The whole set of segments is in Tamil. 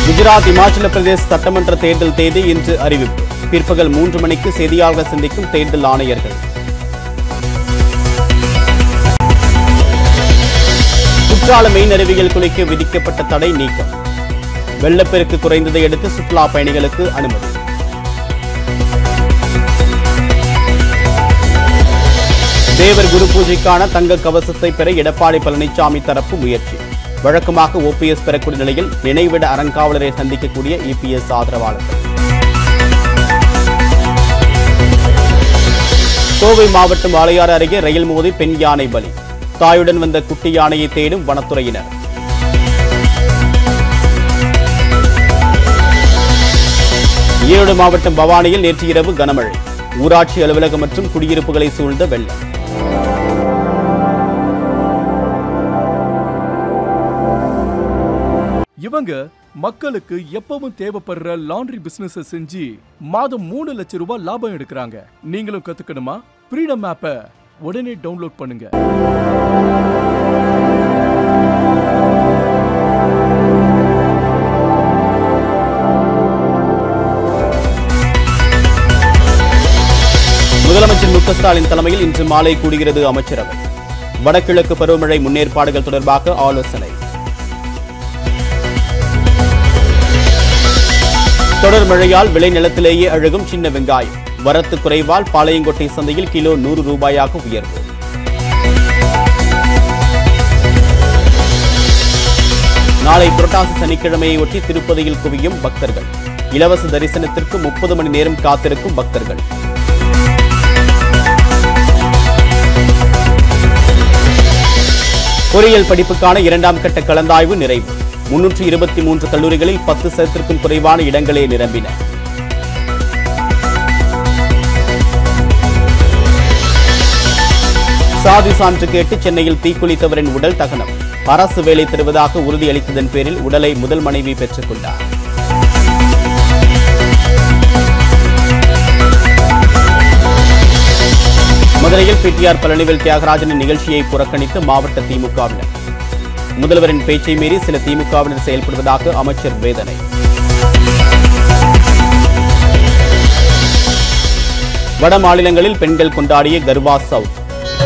குஜராத் இமாச்சல பிரதேச சட்டமன்ற தேர்தல் தேதி இன்று அறிவிப்பு பிற்பகல் மூன்று மணிக்கு செய்தியாளர்கள் சந்திக்கும் தேர்தல் ஆணையர்கள் குற்றால மெயின் அருவியில் குளிக்க விதிக்கப்பட்ட தடை நீக்கம் வெள்ளப்பெருக்கு குறைந்ததை அடுத்து சுற்றுலா பயணிகளுக்கு அனுமதி தேவர் குரு பூஜைக்கான தங்க கவசத்தை பெற எடப்பாடி பழனிசாமி தரப்பு முயற்சி வழக்கமாக ஓபிஎஸ் பெறக்கூடிய நிலையில் நினைவிட அறங்காவலரை சந்திக்கக்கூடிய இபிஎஸ் ஆதரவாளர்கள் கோவை மாவட்டம் வாளையாறு அருகே ரயில் மோதி பெண் யானை பலி தாயுடன் வந்த குட்டி யானையை தேடும் வனத்துறையினர் ஈரோடு மாவட்டம் பவானியில் நேற்று இரவு கனமழை ஊராட்சி அலுவலகம் மற்றும் குடியிருப்புகளை சூழ்ந்த வெள்ளம் இவங்க மக்களுக்கு எப்பவும் தேவைப்படுற லாண்ட்ரி பிசினஸ் செஞ்சு மாதம் மூணு லட்சம் ரூபாய் லாபம் எடுக்கிறாங்க நீங்களும் கத்துக்கணுமா ஃப்ரீடம் ஆப்பை உடனே டவுன்லோட் பண்ணுங்க முதலமைச்சர் மு க ஸ்டாலின் தலைமையில் இன்று மாலை கூடுகிறது அமைச்சரவை வடகிழக்கு பருவமழை முன்னேற்பாடுகள் தொடர்பாக ஆலோசனை தொடர் மழையால் விளைநிலத்திலேயே அழுகும் சின்ன வெங்காயம் வரத்து குறைவால் பாளையங்கோட்டை சந்தையில் கிலோ நூறு ரூபாயாக உயர்வு நாளை புரட்டாசி சனிக்கிழமையை ஒட்டி திருப்பதியில் குவியும் பக்தர்கள் இலவச தரிசனத்திற்கு முப்பது மணி நேரம் காத்திருக்கும் பக்தர்கள் பொறியியல் படிப்புக்கான இரண்டாம் கட்ட கலந்தாய்வு நிறைவு முன்னூற்று இருபத்தி மூன்று கல்லூரிகளில் பத்து சதத்திற்கும் குறைவான இடங்களே நிரம்பின சாதி சான்று கேட்டு சென்னையில் தீக்குளித்தவரின் உடல் தகனம் அரசு வேலை தருவதாக உறுதியளித்ததன் பேரில் உடலை முதல் மனைவி பெற்றுக் கொண்டார் மதுரையில் பிடிஆர் பழனிவேல் தியாகராஜனின் நிகழ்ச்சியை புறக்கணித்து மாவட்ட திமுகவினர் முதல்வரின் பேச்சை மீறி சில திமுகவினர் செயல்படுவதாக அமைச்சர் வேதனை வட மாநிலங்களில் பெண்கள் கொண்டாடிய கர்வா சவுத்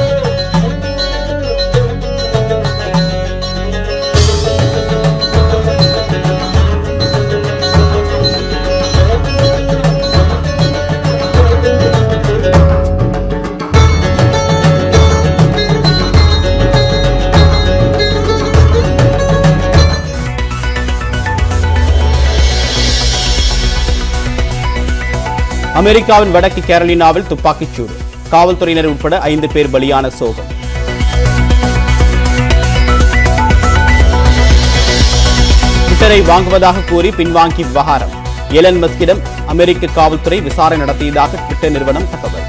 அமெரிக்காவின் வடக்கு கேரளினாவில் துப்பாக்கிச் சூடு காவல்துறையினர் உட்பட ஐந்து பேர் பலியான சோகம் ட்விட்டரை வாங்குவதாக கூறி பின்வாங்கி விவகாரம் எலன் மஸ்கிடம் அமெரிக்க காவல்துறை விசாரணை நடத்தியதாக ட்விட்டர் நிறுவனம் தகவல்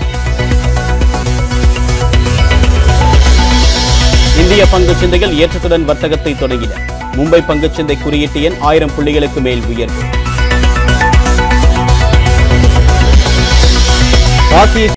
இந்திய பங்குச் சந்தைகள் ஏற்றத்துடன் வர்த்தகத்தை தொடங்கின மும்பை பங்குச் சந்தை குறியீட்டு எண் ஆயிரம் புள்ளிகளுக்கு மேல் உயர்வு ஆசிய